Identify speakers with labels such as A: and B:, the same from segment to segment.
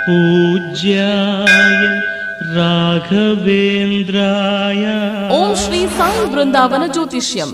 A: पूज्याय राघवेन्द्राय
B: ಓಂ ಶ್ರೀ ಸಾಯಿ ಬೃಂದಾವನ ಜ್ಯೋತಿಷ್ಯಂ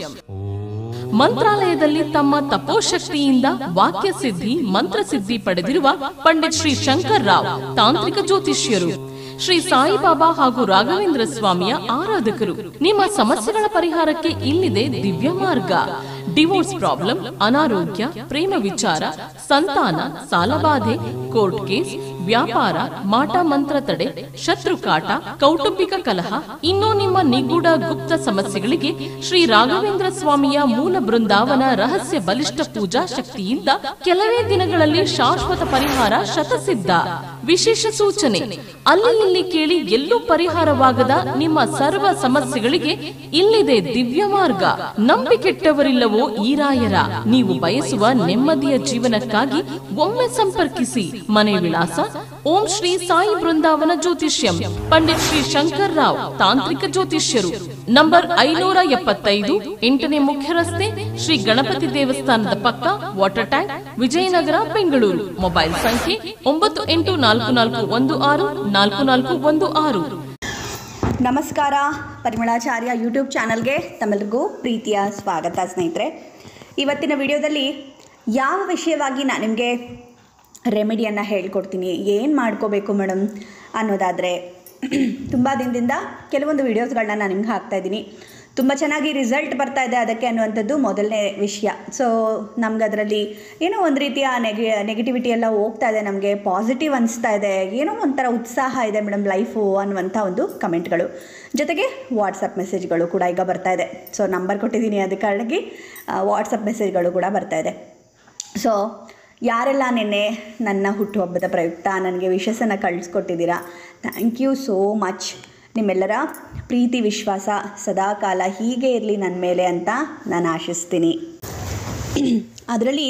B: ಮಂತ್ರಾಲಯದಲ್ಲಿ ತಮ್ಮ ತಪೋಶಕ್ತಿಯಿಂದ ವಾಕ್ಯ ಸಿದ್ಧಿ ಮಂತ್ರಸಿದ್ಧಿ ಪಡೆದಿರುವ ಪಂಡಿತ್ ಶ್ರೀ ಶಂಕರ್ ರಾವ್ ತಾಂತ್ರಿಕ ಜ್ಯೋತಿಷ್ಯರು ಶ್ರೀ ಸಾಯಿಬಾಬಾ ಹಾಗೂ ರಾಘವೇಂದ್ರ ಸ್ವಾಮಿಯ ಆರಾಧಕರು ನಿಮ್ಮ ಸಮಸ್ಯೆಗಳ ಪರಿಹಾರಕ್ಕೆ ಇಲ್ಲಿದೆ ದಿವ್ಯ ಮಾರ್ಗ ಡಿವೋರ್ಸ್ ಪ್ರಾಬ್ಲಮ್ ಅನಾರೋಗ್ಯ ಪ್ರೇಮ ವಿಚಾರ ಸಂತಾನ ಸಾಲಬಾಧೆ ಕೋರ್ಟ್ ಕೇಸ್ ವ್ಯಾಪಾರ ಮಾಟ ಮಂತ್ರ ತಡೆ ಶತ್ರು ಕಾಟ ಕೌಟುಂಬಿಕ ಕಲಹ ಇನ್ನೂ ನಿಮ್ಮ ನಿಗೂಢ ಗುಪ್ತ ಸಮಸ್ಯೆಗಳಿಗೆ ಶ್ರೀ ರಾಘವೇಂದ್ರ ಸ್ವಾಮಿಯ ಮೂಲ ಬೃಂದಾವನ ರಹಸ್ಯ ಬಲಿಷ್ಠ ಪೂಜಾ ಶಕ್ತಿಯಿಂದ ಕೆಲವೇ ದಿನಗಳಲ್ಲಿ ಶಾಶ್ವತ ಪರಿಹಾರ ಶತಸಿದ್ಧ ವಿಶೇಷ ಸೂಚನೆ ಅಲ್ಲಿ ಇಲ್ಲಿ ಕೇಳಿ ಎಲ್ಲೂ ಪರಿಹಾರವಾಗದ ನಿಮ್ಮ ಸರ್ವ ಸಮಸ್ಯೆಗಳಿಗೆ ಇಲ್ಲಿದೆ ದಿವ್ಯ ಮಾರ್ಗ ನಂಬಿಕೆಟ್ಟವರಿಲ್ಲವೋ ಈ ರಾಯರ ನೀವು ಬಯಸುವ ನೆಮ್ಮದಿಯ ಜೀವನಕ್ಕಾಗಿ ಒಮ್ಮೆ ಸಂಪರ್ಕಿಸಿ ಮನೆ ವಿಳಾಸ ಓಂ ಶ್ರೀ ಸಾಯಿ ಬೃಂದಾವನ ಜ್ಯೋತಿಷ್ಯಂ ಪಂಡಿತ್ ಶ್ರೀ ಶಂಕರ್ ರಾವ್ ತಾಂತ್ರಿಕ ಜ್ಯೋತಿಷ್ಯರು ನಂಬರ್ ಐನೂರ ಎಪ್ಪತ್ತೈದು ಎಂಟನೇ ಮುಖ್ಯ ರಸ್ತೆ ಶ್ರೀ ಗಣಪತಿ ದೇವಸ್ಥಾನದ ಪಕ್ಕ water tank Vijayanagar Bengaluru mobile ಸಂಖ್ಯೆ ಒಂಬತ್ತು ಎಂಟು ನಾಲ್ಕು ನಾಲ್ಕು ಒಂದು ಆರು ನಾಲ್ಕು ನಾಲ್ಕು ಒಂದು ಆರು
C: ನಮಸ್ಕಾರ ಪರಿಮಳಾಚಾರ್ಯ ಯೂಟ್ಯೂಬ್ ಚಾನಲ್ಗೆ ತಮ್ಮೆಲ್ಲರಿಗೂ ಪ್ರೀತಿಯ ಸ್ವಾಗತ ಸ್ನೇಹಿತರೆ ಇವತ್ತಿನ ವಿಡಿಯೋದಲ್ಲಿ ಯಾವ ವಿಷಯವಾಗಿ ನಾನು ನಿಮಗೆ ರೆಮಿಡಿಯನ್ನು ಹೇಳ್ಕೊಡ್ತೀನಿ ಏನು ಮಾಡ್ಕೋಬೇಕು ಮೇಡಮ್ ಅನ್ನೋದಾದರೆ ತುಂಬ ದಿನದಿಂದ ಕೆಲವೊಂದು ವೀಡಿಯೋಸ್ಗಳನ್ನ ನಾನು ನಿಮ್ಗೆ ಹಾಕ್ತಾಯಿದ್ದೀನಿ ತುಂಬ ಚೆನ್ನಾಗಿ ರಿಸಲ್ಟ್ ಬರ್ತಾ ಇದೆ ಅದಕ್ಕೆ ಅನ್ನುವಂಥದ್ದು ಮೊದಲನೇ ವಿಷಯ ಸೊ ನಮ್ಗೆ ಅದರಲ್ಲಿ ಏನೋ ಒಂದು ರೀತಿಯ ನೆಗೆ ನೆಗೆಟಿವಿಟಿ ಎಲ್ಲ ಹೋಗ್ತಾ ಇದೆ ನಮಗೆ ಪಾಸಿಟಿವ್ ಅನಿಸ್ತಾ ಇದೆ ಏನೋ ಒಂಥರ ಉತ್ಸಾಹ ಇದೆ ಮೇಡಮ್ ಲೈಫು ಅನ್ನುವಂಥ ಒಂದು ಕಮೆಂಟ್ಗಳು ಜೊತೆಗೆ ವಾಟ್ಸಪ್ ಮೆಸೇಜ್ಗಳು ಕೂಡ ಈಗ ಬರ್ತಾ ಇದೆ ಸೊ ನಂಬರ್ ಕೊಟ್ಟಿದ್ದೀನಿ ಅದ ಕಾರಣಕ್ಕೆ ವಾಟ್ಸಪ್ ಮೆಸೇಜ್ಗಳು ಕೂಡ ಬರ್ತಾ ಇದೆ ಸೊ ಯಾರೆಲ್ಲ ನಿನ್ನೆ ನನ್ನ ಹುಟ್ಟುಹಬ್ಬದ ಪ್ರಯುಕ್ತ ನನಗೆ ವಿಶಸ್ಸನ್ನು ಕಳಿಸ್ಕೊಟ್ಟಿದ್ದೀರಾ ಥ್ಯಾಂಕ್ ಯು ಸೋ ಮಚ್ ನಿಮ್ಮೆಲ್ಲರ ಪ್ರೀತಿ ವಿಶ್ವಾಸ ಸದಾಕಾಲ ಹೀಗೆ ಇರಲಿ ನನ್ನ ಮೇಲೆ ಅಂತ ನಾನು ಆಶಿಸ್ತೀನಿ ಅದರಲ್ಲಿ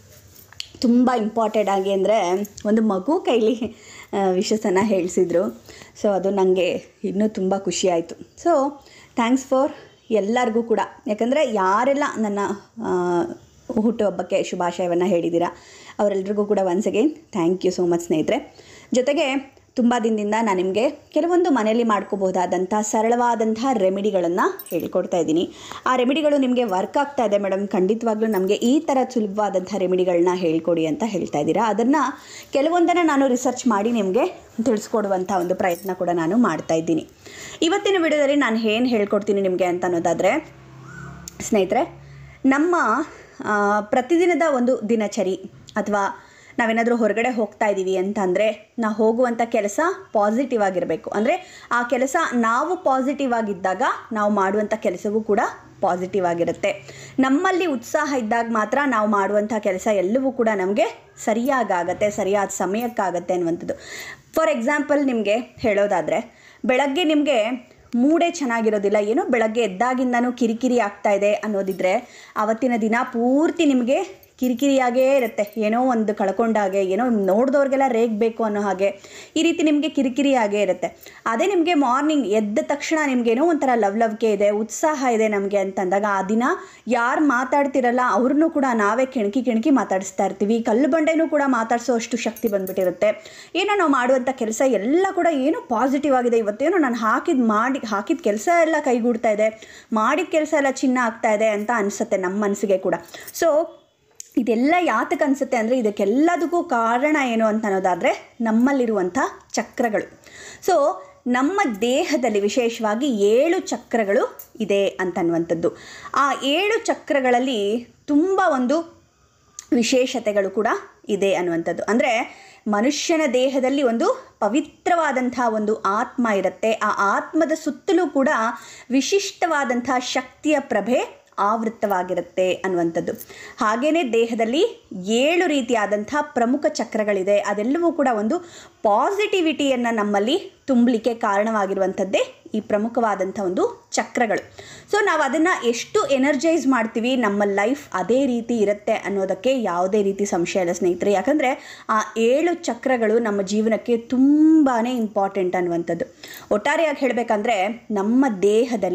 C: ತುಂಬ ಇಂಪಾರ್ಟೆಂಟ್ ಆಗಿ ಅಂದರೆ ಒಂದು ಮಗು ಕೈಲಿ ವಿಶಸ್ಸನ್ನು ಹೇಳಿಸಿದ್ರು ಸೊ ಅದು ನನಗೆ ಇನ್ನೂ ತುಂಬ ಖುಷಿ ಆಯಿತು ಸೊ ಥ್ಯಾಂಕ್ಸ್ ಫಾರ್ ಎಲ್ಲರಿಗೂ ಕೂಡ ಯಾಕಂದರೆ ಯಾರೆಲ್ಲ ನನ್ನ ಆ, ಹುಟ್ಟುಹಬ್ಬಕ್ಕೆ ಶುಭಾಶಯವನ್ನು ಹೇಳಿದ್ದೀರಾ ಅವರೆಲ್ಲರಿಗೂ ಕೂಡ once again thank you so much ಸ್ನೇಹಿತರೆ ಜೊತೆಗೆ ತುಂಬ ದಿನದಿಂದ ನಾನು ನಿಮಗೆ ಕೆಲವೊಂದು ಮನೆಯಲ್ಲಿ ಮಾಡ್ಕೋಬಹುದಾದಂಥ ಸರಳವಾದಂಥ ರೆಮಿಡಿಗಳನ್ನು ಹೇಳ್ಕೊಡ್ತಾ ಇದ್ದೀನಿ ಆ ರೆಮಿಡಿಗಳು ನಿಮಗೆ ವರ್ಕ್ ಆಗ್ತಾ ಇದೆ ಮೇಡಮ್ ಖಂಡಿತವಾಗ್ಲೂ ನಮಗೆ ಈ ಥರ ಸುಲಭವಾದಂಥ ರೆಮಿಡಿಗಳನ್ನ ಹೇಳ್ಕೊಡಿ ಅಂತ ಹೇಳ್ತಾ ಇದ್ದೀರಾ ಅದನ್ನು ಕೆಲವೊಂದನ್ನು ನಾನು ರಿಸರ್ಚ್ ಮಾಡಿ ನಿಮಗೆ ತಿಳಿಸ್ಕೊಡುವಂಥ ಒಂದು ಪ್ರಯತ್ನ ಕೂಡ ನಾನು ಮಾಡ್ತಾ ಇದ್ದೀನಿ ಇವತ್ತಿನ ವಿಡಿಯೋದಲ್ಲಿ ನಾನು ಏನು ಹೇಳ್ಕೊಡ್ತೀನಿ ನಿಮಗೆ ಅಂತ ಅನ್ನೋದಾದರೆ ಸ್ನೇಹಿತರೆ ನಮ್ಮ ಆ, ಪ್ರತಿದಿನದ ಒಂದು ದಿನಚರಿ ಅಥವಾ ನಾವೇನಾದರೂ ಹೊರಗಡೆ ಹೋಗ್ತಾ ಇದ್ದೀವಿ ಅಂತಂದರೆ ನಾವು ಹೋಗುವಂಥ ಕೆಲಸ ಪಾಸಿಟಿವ್ ಆಗಿರಬೇಕು ಅಂದರೆ ಆ ಕೆಲಸ ನಾವು ಪಾಸಿಟಿವ್ ಆಗಿದ್ದಾಗ ನಾವು ಮಾಡುವಂಥ ಕೆಲಸವೂ ಕೂಡ ಪಾಸಿಟಿವ್ ಆಗಿರುತ್ತೆ ನಮ್ಮಲ್ಲಿ ಉತ್ಸಾಹ ಇದ್ದಾಗ ಮಾತ್ರ ನಾವು ಮಾಡುವಂಥ ಕೆಲಸ ಎಲ್ಲವೂ ಕೂಡ ನಮಗೆ ಸರಿಯಾಗತ್ತೆ ಸರಿಯಾದ ಸಮಯಕ್ಕಾಗತ್ತೆ ಅನ್ನುವಂಥದ್ದು ಫಾರ್ ಎಕ್ಸಾಂಪಲ್ ನಿಮಗೆ ಹೇಳೋದಾದರೆ ಬೆಳಗ್ಗೆ ನಿಮಗೆ ಮೂಡೇ ಚೆನ್ನಾಗಿರೋದಿಲ್ಲ ಏನೋ ಬೆಳಗ್ಗೆ ಎದ್ದಾಗಿಂದನೂ ಕಿರಿಕಿರಿ ಆಗ್ತಾ ಇದೆ ಅನ್ನೋದಿದ್ರೆ ಆವತ್ತಿನ ದಿನ ಪೂರ್ತಿ ನಿಮಗೆ ಕಿರಿಕಿರಿಯಾಗೇ ಇರುತ್ತೆ ಏನೋ ಒಂದು ಕಳ್ಕೊಂಡಾಗೆ ಏನೋ ನೋಡಿದವ್ರಿಗೆಲ್ಲ ರೇಗಬೇಕು ಅನ್ನೋ ಹಾಗೆ ಈ ರೀತಿ ನಿಮಗೆ ಕಿರಿಕಿರಿಯಾಗೇ ಇರುತ್ತೆ ಅದೇ ನಿಮಗೆ ಮಾರ್ನಿಂಗ್ ಎದ್ದ ತಕ್ಷಣ ನಿಮಗೇನೋ ಒಂಥರ ಲವ್ಲವಿಕೆ ಇದೆ ಉತ್ಸಾಹ ಇದೆ ನಮಗೆ ಅಂತಂದಾಗ ಆ ದಿನ ಯಾರು ಮಾತಾಡ್ತಿರಲ್ಲ ಅವ್ರನ್ನೂ ಕೂಡ ನಾವೇ ಕೆಣಕಿ ಕೆಣಕಿ ಮಾತಾಡಿಸ್ತಾ ಇರ್ತೀವಿ ಕಲ್ಲು ಬಂಡೆನೂ ಕೂಡ ಮಾತಾಡಿಸೋ ಅಷ್ಟು ಶಕ್ತಿ ಬಂದ್ಬಿಟ್ಟಿರುತ್ತೆ ಏನೋ ನಾವು ಮಾಡುವಂಥ ಕೆಲಸ ಎಲ್ಲ ಕೂಡ ಏನೋ ಪಾಸಿಟಿವ್ ಆಗಿದೆ ಇವತ್ತೇನೋ ನಾನು ಹಾಕಿದ ಮಾಡಿ ಹಾಕಿದ ಕೆಲಸ ಎಲ್ಲ ಕೈಗೂಡ್ತಾ ಇದೆ ಮಾಡಿದ ಕೆಲಸ ಎಲ್ಲ ಚಿನ್ನ ಆಗ್ತಾ ಇದೆ ಅಂತ ಅನಿಸುತ್ತೆ ನಮ್ಮ ಮನಸ್ಸಿಗೆ ಕೂಡ ಸೊ ಇದೆಲ್ಲ ಯಾತಕ್ಕೆ ಅನಿಸುತ್ತೆ ಅಂದರೆ ಇದಕ್ಕೆಲ್ಲದಕ್ಕೂ ಕಾರಣ ಏನು ಅಂತ ಅನ್ನೋದಾದರೆ ನಮ್ಮಲ್ಲಿರುವಂಥ ಚಕ್ರಗಳು ಸೊ ನಮ್ಮ ದೇಹದಲ್ಲಿ ವಿಶೇಷವಾಗಿ ಏಳು ಚಕ್ರಗಳು ಇದೆ ಅಂತನ್ನುವಂಥದ್ದು ಆ ಏಳು ಚಕ್ರಗಳಲ್ಲಿ ತುಂಬ ಒಂದು ವಿಶೇಷತೆಗಳು ಕೂಡ ಇದೆ ಅನ್ನುವಂಥದ್ದು ಅಂದರೆ ಮನುಷ್ಯನ ದೇಹದಲ್ಲಿ ಒಂದು ಪವಿತ್ರವಾದಂಥ ಒಂದು ಆತ್ಮ ಇರುತ್ತೆ ಆ ಆತ್ಮದ ಸುತ್ತಲೂ ಕೂಡ ವಿಶಿಷ್ಟವಾದಂಥ ಶಕ್ತಿಯ ಪ್ರಭೆ ಆವೃತ್ತವಾಗಿರುತ್ತೆ ಅನ್ನುವಂಥದ್ದು ಹಾಗೆಯೇ ದೇಹದಲ್ಲಿ ಏಳು ರೀತಿಯಾದಂಥ ಪ್ರಮುಖ ಚಕ್ರಗಳಿದೆ ಅದೆಲ್ಲವೂ ಕೂಡ ಒಂದು ಪಾಸಿಟಿವಿಟಿಯನ್ನು ನಮ್ಮಲ್ಲಿ ತುಂಬಲಿಕ್ಕೆ ಕಾರಣವಾಗಿರುವಂಥದ್ದೇ ಈ ಪ್ರಮುಖವಾದಂಥ ಒಂದು ಚಕ್ರಗಳು ಸೊ ನಾವು ಅದನ್ನು ಎಷ್ಟು ಎನರ್ಜೈಸ್ ಮಾಡ್ತೀವಿ ನಮ್ಮ ಲೈಫ್ ಅದೇ ರೀತಿ ಇರುತ್ತೆ ಅನ್ನೋದಕ್ಕೆ ಯಾವುದೇ ರೀತಿ ಸಂಶಯ ಇಲ್ಲ ಸ್ನೇಹಿತರೆ ಯಾಕಂದರೆ ಆ ಏಳು ಚಕ್ರಗಳು ನಮ್ಮ ಜೀವನಕ್ಕೆ ತುಂಬಾ ಇಂಪಾರ್ಟೆಂಟ್ ಅನ್ನುವಂಥದ್ದು ಒಟ್ಟಾರೆಯಾಗಿ ಹೇಳಬೇಕಂದ್ರೆ ನಮ್ಮ ದೇಹದಲ್ಲಿ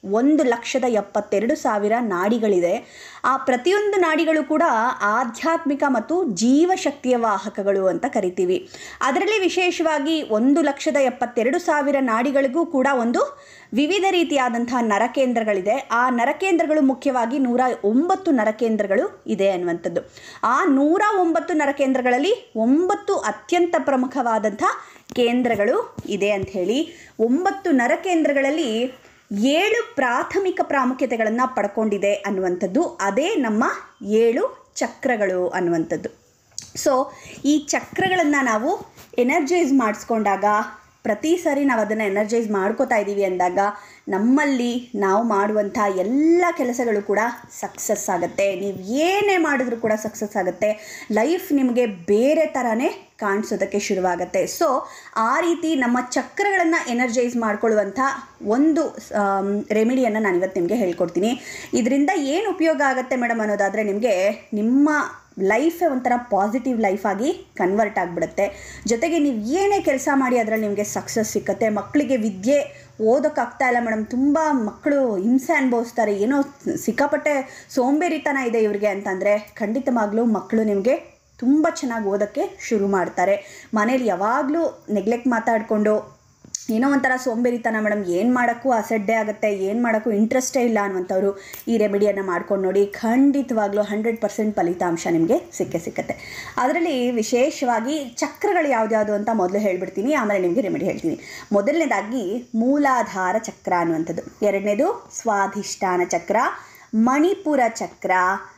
C: ಒಂದು ಲಕ್ಷದ ಎಪ್ಪತ್ತೆರಡು ಸಾವಿರ ನಾಡಿಗಳಿದೆ ಆ ಪ್ರತಿಯೊಂದು ನಾಡಿಗಳು ಕೂಡ ಆಧ್ಯಾತ್ಮಿಕ ಮತ್ತು ಜೀವಶಕ್ತಿಯ ವಾಹಕಗಳು ಅಂತ ಕರಿತೀವಿ ಅದರಲ್ಲಿ ವಿಶೇಷವಾಗಿ ಒಂದು ಲಕ್ಷದ ಎಪ್ಪತ್ತೆರಡು ಸಾವಿರ ನಾಡಿಗಳಿಗೂ ಕೂಡ ಒಂದು ವಿವಿಧ ರೀತಿಯಾದಂತಹ ನರಕೇಂದ್ರಗಳಿದೆ ಆ ನರಕೇಂದ್ರಗಳು ಮುಖ್ಯವಾಗಿ ನೂರ ಒಂಬತ್ತು ನರಕೇಂದ್ರಗಳು ಇದೆ ಅನ್ನುವಂಥದ್ದು ಆ ನೂರ ಒಂಬತ್ತು ನರಕೇಂದ್ರಗಳಲ್ಲಿ ಒಂಬತ್ತು ಅತ್ಯಂತ ಪ್ರಮುಖವಾದಂಥ ಕೇಂದ್ರಗಳು ಇದೆ ಅಂತ ಹೇಳಿ ಒಂಬತ್ತು ನರಕೇಂದ್ರಗಳಲ್ಲಿ ಏಳು ಪ್ರಾಥಮಿಕ ಪ್ರಾಮುಖ್ಯತೆಗಳನ್ನು ಪಡ್ಕೊಂಡಿದೆ ಅನ್ನುವಂಥದ್ದು ಅದೇ ನಮ್ಮ ಏಳು ಚಕ್ರಗಳು ಅನ್ನುವಂಥದ್ದು ಸೊ ಈ ಚಕ್ರಗಳನ್ನು ನಾವು ಎನರ್ಜೈಸ್ ಮಾಡಿಸ್ಕೊಂಡಾಗ ಪ್ರತಿ ಸಾರಿ ನಾವು ಅದನ್ನು ಎನರ್ಜೈಸ್ ಮಾಡ್ಕೋತಾ ಇದ್ದೀವಿ ಅಂದಾಗ ನಮ್ಮಲ್ಲಿ ನಾವು ಮಾಡುವಂಥ ಎಲ್ಲ ಕೆಲಸಗಳು ಕೂಡ ಸಕ್ಸಸ್ ಆಗುತ್ತೆ ನೀವು ಏನೇ ಮಾಡಿದ್ರೂ ಕೂಡ ಸಕ್ಸಸ್ ಆಗುತ್ತೆ ಲೈಫ್ ನಿಮಗೆ ಬೇರೆ ಥರನೇ ಕಾಣಿಸೋದಕ್ಕೆ ಶುರುವಾಗುತ್ತೆ ಸೊ ಆ ರೀತಿ ನಮ್ಮ ಚಕ್ರಗಳನ್ನು ಎನರ್ಜೈಸ್ ಮಾಡ್ಕೊಳ್ಳುವಂಥ ಒಂದು ರೆಮಿಡಿಯನ್ನು ನಾನು ಇವತ್ತು ನಿಮಗೆ ಹೇಳ್ಕೊಡ್ತೀನಿ ಇದರಿಂದ ಏನು ಉಪಯೋಗ ಆಗುತ್ತೆ ಮೇಡಮ್ ಅನ್ನೋದಾದರೆ ನಿಮಗೆ ನಿಮ್ಮ ಲೈಫೇ ಒಂಥರ ಪಾಸಿಟಿವ್ ಲೈಫ್ ಆಗಿ ಕನ್ವರ್ಟ್ ಆಗಿಬಿಡುತ್ತೆ ಜೊತೆಗೆ ನೀವು ಏನೇ ಕೆಲಸ ಮಾಡಿ ಅದರಲ್ಲಿ ನಿಮಗೆ ಸಕ್ಸಸ್ ಸಿಕ್ಕತ್ತೆ ಮಕ್ಕಳಿಗೆ ವಿದ್ಯೆ ಓದೋಕ್ಕಾಗ್ತಾ ಇಲ್ಲ ಮೇಡಮ್ ತುಂಬ ಮಕ್ಕಳು ಹಿಂಸೆ ಅನುಭವಿಸ್ತಾರೆ ಏನೋ ಸಿಕ್ಕಾಪಟ್ಟೆ ಸೋಂಬೇರಿತನ ಇದೆ ಇವ್ರಿಗೆ ಅಂತಂದರೆ ಖಂಡಿತವಾಗ್ಲೂ ಮಕ್ಕಳು ನಿಮಗೆ ತುಂಬ ಚೆನ್ನಾಗಿ ಓದೋಕ್ಕೆ ಶುರು ಮಾಡ್ತಾರೆ ಮನೇಲಿ ಯಾವಾಗಲೂ ನೆಗ್ಲೆಕ್ಟ್ ಮಾತಾಡಿಕೊಂಡು ಏನೋ ಒಂಥರ ಸೋಂಬೇರಿತನ ಮೇಡಮ್ ಏನು ಮಾಡೋಕ್ಕೂ ಅಸಡ್ಡೆ ಆಗುತ್ತೆ ಏನು ಮಾಡೋಕ್ಕೂ ಇಂಟ್ರೆಸ್ಟೇ ಇಲ್ಲ ಅನ್ನುವಂಥವ್ರು ಈ ರೆಮಿಡಿಯನ್ನು ಮಾಡ್ಕೊಂಡು ನೋಡಿ ಖಂಡಿತವಾಗ್ಲೂ ಹಂಡ್ರೆಡ್ ಪರ್ಸೆಂಟ್ ಫಲಿತಾಂಶ ನಿಮಗೆ ಸಿಕ್ಕೇ ಸಿಕ್ಕತ್ತೆ ಅದರಲ್ಲಿ ವಿಶೇಷವಾಗಿ ಚಕ್ರಗಳು ಯಾವ್ದ್ಯಾವುದು ಅಂತ ಮೊದಲು ಹೇಳ್ಬಿಡ್ತೀನಿ ಆಮೇಲೆ ನಿಮಗೆ ರೆಮಿಡಿ ಹೇಳ್ತೀನಿ ಮೊದಲನೇದಾಗಿ ಮೂಲಾಧಾರ ಚಕ್ರ ಅನ್ನುವಂಥದ್ದು ಎರಡನೇದು ಸ್ವಾಧಿಷ್ಠಾನ ಚಕ್ರ ಮಣಿಪುರ ಚಕ್ರ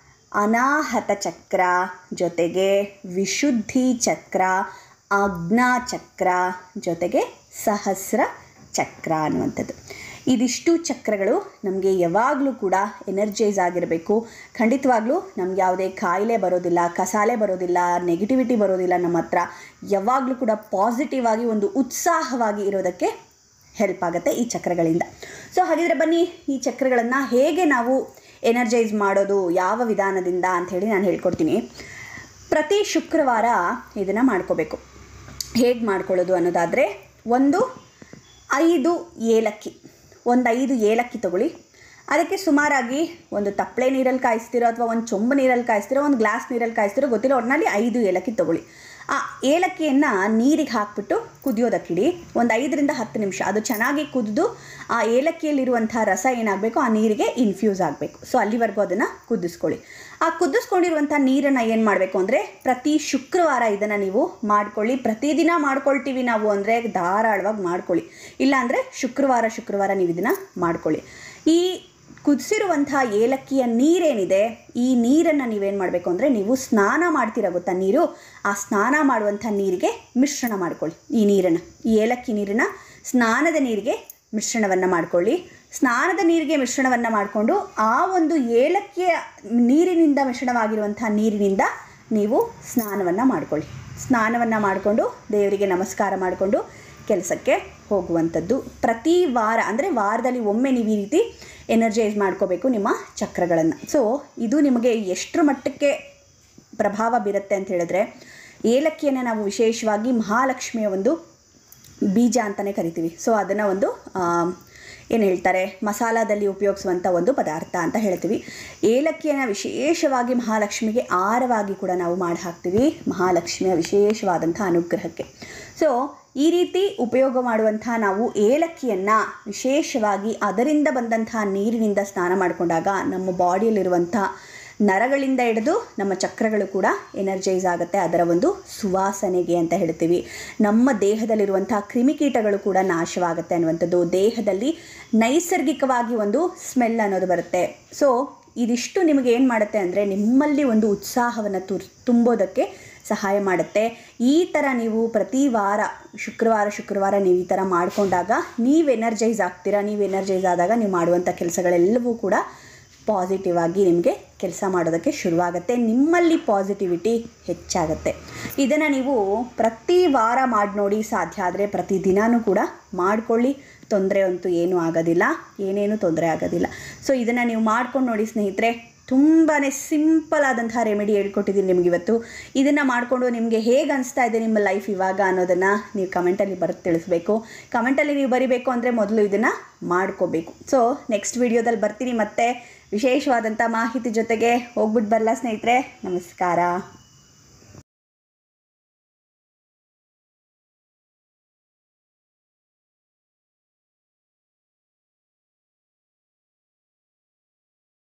C: ಅನಾಹತ ಚಕ್ರ ಜೊತೆಗೆ ವಿಶುದ್ಧಿ ಚಕ್ರ ಆಜ್ಞಾ ಚಕ್ರ ಜೊತೆಗೆ ಸಹಸ್ರ ಚಕ್ರ ಅನ್ನುವಂಥದ್ದು ಇದಿಷ್ಟು ಚಕ್ರಗಳು ನಮಗೆ ಯಾವಾಗಲೂ ಕೂಡ ಎನರ್ಜೈಸ್ ಆಗಿರಬೇಕು ಖಂಡಿತವಾಗ್ಲೂ ನಮ್ಗೆ ಯಾವುದೇ ಕಾಯಿಲೆ ಬರೋದಿಲ್ಲ ಕಸಾಲೆ ಬರೋದಿಲ್ಲ ನೆಗೆಟಿವಿಟಿ ಬರೋದಿಲ್ಲ ನಮ್ಮ ಹತ್ರ ಯಾವಾಗಲೂ ಕೂಡ ಪಾಸಿಟಿವ್ ಆಗಿ ಒಂದು ಉತ್ಸಾಹವಾಗಿ ಇರೋದಕ್ಕೆ ಹೆಲ್ಪ್ ಆಗುತ್ತೆ ಈ ಚಕ್ರಗಳಿಂದ ಸೊ ಹಾಗಿದ್ರೆ ಬನ್ನಿ ಈ ಚಕ್ರಗಳನ್ನು ಹೇಗೆ ನಾವು ಎನರ್ಜೈಸ್ ಮಾಡೋದು ಯಾವ ವಿಧಾನದಿಂದ ಅಂಥೇಳಿ ನಾನು ಹೇಳ್ಕೊಡ್ತೀನಿ ಪ್ರತಿ ಶುಕ್ರವಾರ ಇದನ್ನು ಮಾಡ್ಕೋಬೇಕು ಹೇಗೆ ಮಾಡ್ಕೊಳ್ಳೋದು ಅನ್ನೋದಾದರೆ ಒಂದು ಐದು ಏಲಕ್ಕಿ ಒಂದು ಐದು ಏಲಕ್ಕಿ ತಗೊಳ್ಳಿ ಅದಕ್ಕೆ ಸುಮಾರಾಗಿ ಒಂದು ತಪ್ಪಲೆ ನೀರಲ್ಲಿ ಕಾಯಿಸ್ತಿರೋ ಅಥವಾ ಒಂದು ಚೊಂಬು ನೀರಲ್ಲಿ ಕಾಯಿಸ್ತಿರೋ ಒಂದು ಗ್ಲಾಸ್ ನೀರಲ್ಲಿ ಕಾಯಿಸ್ತಿರೋ ಗೊತ್ತಿಲ್ಲ ಒಟ್ಟಿನಲ್ಲಿ ಐದು ಏಲಕ್ಕಿ ತಗೊಳ್ಳಿ ಆ ಏಲಕ್ಕಿಯನ್ನು ನೀರಿಗೆ ಹಾಕ್ಬಿಟ್ಟು ಕುದಿಯೋದಕ್ಕಿಡಿ ಒಂದು ಐದರಿಂದ ಹತ್ತು ನಿಮಿಷ ಅದು ಚೆನ್ನಾಗಿ ಕುದಿದು ಆ ಏಲಕ್ಕಿಯಲ್ಲಿರುವಂಥ ರಸ ಏನಾಗಬೇಕು ಆ ನೀರಿಗೆ ಇನ್ಫ್ಯೂಸ್ ಆಗಬೇಕು ಸೊ ಅಲ್ಲಿವರೆಗೂ ಅದನ್ನು ಕುದಿಸ್ಕೊಳ್ಳಿ ಆ ಕುದಿಸ್ಕೊಂಡಿರುವಂಥ ನೀರನ್ನು ಏನು ಮಾಡಬೇಕು ಅಂದರೆ ಪ್ರತಿ ಶುಕ್ರವಾರ ಇದನ್ನು ನೀವು ಮಾಡ್ಕೊಳ್ಳಿ ಪ್ರತಿದಿನ ಮಾಡ್ಕೊಳ್ತೀವಿ ನಾವು ಅಂದರೆ ಧಾರಾಳವಾಗಿ ಮಾಡ್ಕೊಳ್ಳಿ ಇಲ್ಲಾಂದರೆ ಶುಕ್ರವಾರ ಶುಕ್ರವಾರ ನೀವು ಇದನ್ನು ಮಾಡ್ಕೊಳ್ಳಿ ಈ ಕುದಿಸಿರುವಂಥ ಏಲಕ್ಕಿಯ ನೀರೇನಿದೆ ಈ ನೀರನ್ನು ನೀವೇನು ಮಾಡಬೇಕು ಅಂದರೆ ನೀವು ಸ್ನಾನ ಮಾಡ್ತೀರ ಗೊತ್ತಾ ನೀರು ಆ ಸ್ನಾನ ಮಾಡುವಂಥ ನೀರಿಗೆ ಮಿಶ್ರಣ ಮಾಡ್ಕೊಳ್ಳಿ ಈ ನೀರನ್ನು ಈ ಏಲಕ್ಕಿ ನೀರನ್ನು ಸ್ನಾನದ ನೀರಿಗೆ ಮಿಶ್ರಣವನ್ನು ಮಾಡ್ಕೊಳ್ಳಿ ಸ್ನಾನದ ನೀರಿಗೆ ಮಿಶ್ರಣವನ್ನು ಮಾಡಿಕೊಂಡು ಆ ಒಂದು ಏಲಕ್ಕಿಯ ನೀರಿನಿಂದ ಮಿಶ್ರಣವಾಗಿರುವಂಥ ನೀರಿನಿಂದ ನೀವು ಸ್ನಾನವನ್ನು ಮಾಡ್ಕೊಳ್ಳಿ ಸ್ನಾನವನ್ನು ಮಾಡಿಕೊಂಡು ದೇವರಿಗೆ ನಮಸ್ಕಾರ ಮಾಡಿಕೊಂಡು ಕೆಲಸಕ್ಕೆ ಹೋಗುವಂಥದ್ದು ಪ್ರತಿ ವಾರ ಅಂದರೆ ವಾರದಲ್ಲಿ ಒಮ್ಮೆ ನೀವು ಈ ರೀತಿ ಎನರ್ಜೈಸ್ ಮಾಡ್ಕೋಬೇಕು ನಿಮ್ಮ ಚಕ್ರಗಳನ್ನು ಸೊ ಇದು ನಿಮಗೆ ಎಷ್ಟರ ಮಟ್ಟಕ್ಕೆ ಪ್ರಭಾವ ಬೀರುತ್ತೆ ಅಂತ ಹೇಳಿದ್ರೆ ಏಲಕ್ಕಿಯನ್ನು ನಾವು ವಿಶೇಷವಾಗಿ ಮಹಾಲಕ್ಷ್ಮಿಯ ಒಂದು ಬೀಜ ಅಂತಲೇ ಕರಿತೀವಿ ಸೊ ಅದನ್ನು ಒಂದು ಏನು ಹೇಳ್ತಾರೆ ಮಸಾಲಾದಲ್ಲಿ ಉಪಯೋಗಿಸುವಂಥ ಒಂದು ಪದಾರ್ಥ ಅಂತ ಹೇಳ್ತೀವಿ ಏಲಕ್ಕಿಯನ್ನು ವಿಶೇಷವಾಗಿ ಮಹಾಲಕ್ಷ್ಮಿಗೆ ಆರವಾಗಿ ಕೂಡ ನಾವು ಮಾಡಿ ಹಾಕ್ತೀವಿ ಮಹಾಲಕ್ಷ್ಮಿಯ ವಿಶೇಷವಾದಂಥ ಅನುಗ್ರಹಕ್ಕೆ ಸೊ ಈ ರೀತಿ ಉಪಯೋಗ ಮಾಡುವಂಥ ನಾವು ಏಲಕ್ಕಿಯನ್ನು ವಿಶೇಷವಾಗಿ ಅದರಿಂದ ಬಂದಂಥ ನೀರಿನಿಂದ ಸ್ನಾನ ಮಾಡಿಕೊಂಡಾಗ ನಮ್ಮ ಬಾಡಿಯಲ್ಲಿರುವಂಥ ನರಗಳಿಂದ ಹಿಡಿದು ನಮ್ಮ ಚಕ್ರಗಳು ಕೂಡ ಎನರ್ಜೈಸ್ ಆಗುತ್ತೆ ಅದರ ಒಂದು ಸುವಾಸನೆಗೆ ಅಂತ ಹೇಳ್ತೀವಿ ನಮ್ಮ ದೇಹದಲ್ಲಿರುವಂಥ ಕ್ರಿಮಿಕೀಟಗಳು ಕೂಡ ನಾಶವಾಗುತ್ತೆ ಅನ್ನುವಂಥದ್ದು ದೇಹದಲ್ಲಿ ನೈಸರ್ಗಿಕವಾಗಿ ಒಂದು ಸ್ಮೆಲ್ ಅನ್ನೋದು ಬರುತ್ತೆ ಸೊ ಇದಿಷ್ಟು ನಿಮಗೆ ಏನು ಮಾಡುತ್ತೆ ಅಂದರೆ ನಿಮ್ಮಲ್ಲಿ ಒಂದು ಉತ್ಸಾಹವನ್ನು ತುರ್ ತುಂಬೋದಕ್ಕೆ ಸಹಾಯ ಮಾಡುತ್ತೆ ಈ ಥರ ನೀವು ಪ್ರತಿ ವಾರ ಶುಕ್ರವಾರ ಶುಕ್ರವಾರ ನೀವು ಈ ಥರ ಮಾಡಿಕೊಂಡಾಗ ನೀವು ಎನರ್ಜೈಸ್ ಆಗ್ತೀರಾ ನೀವು ಎನರ್ಜೈಸ್ ಆದಾಗ ನೀವು ಮಾಡುವಂಥ ಕೆಲಸಗಳೆಲ್ಲವೂ ಕೂಡ ಪಾಸಿಟಿವ್ ಆಗಿ ನಿಮಗೆ ಕೆಲಸ ಮಾಡೋದಕ್ಕೆ ಶುರುವಾಗುತ್ತೆ ನಿಮ್ಮಲ್ಲಿ ಪಾಸಿಟಿವಿಟಿ ಹೆಚ್ಚಾಗುತ್ತೆ ಇದನ್ನು ನೀವು ಪ್ರತಿ ವಾರ ಮಾಡಿ ನೋಡಿ ಸಾಧ್ಯ ಆದರೆ ಪ್ರತಿ ದಿನಾನೂ ಕೂಡ ಮಾಡಿಕೊಳ್ಳಿ ತೊಂದರೆ ಅಂತೂ ಏನೂ ಆಗೋದಿಲ್ಲ ಏನೇನು ತೊಂದರೆ ಆಗೋದಿಲ್ಲ ಸೊ ಇದನ್ನು ನೀವು ಮಾಡ್ಕೊಂಡು ನೋಡಿ ಸ್ನೇಹಿತರೆ ತುಂಬಾ ಸಿಂಪಲ್ ಆದಂತಹ ರೆಮಿಡಿ ಹೇಳ್ಕೊಟ್ಟಿದ್ದೀನಿ ನಿಮ್ಗೆ ಇವತ್ತು ಇದನ್ನು ಮಾಡಿಕೊಂಡು ನಿಮಗೆ ಹೇಗೆ ಅನಿಸ್ತಾ ಇದೆ ನಿಮ್ಮ ಲೈಫ್ ಇವಾಗ ಅನ್ನೋದನ್ನು ನೀವು ಕಮೆಂಟಲ್ಲಿ ಬರೆದು ತಿಳಿಸ್ಬೇಕು ಕಮೆಂಟಲ್ಲಿ ನೀವು ಬರಿಬೇಕು ಅಂದರೆ ಮೊದಲು ಇದನ್ನು ಮಾಡ್ಕೋಬೇಕು ಸೊ ನೆಕ್ಸ್ಟ್ ವಿಡಿಯೋದಲ್ಲಿ ಬರ್ತೀನಿ ಮತ್ತೆ ವಿಶೇಷವಾದಂಥ ಮಾಹಿತಿ ಜೊತೆಗೆ ಹೋಗ್ಬಿಟ್ಟು ಬರಲ್ಲ ಸ್ನೇಹಿತರೆ ನಮಸ್ಕಾರ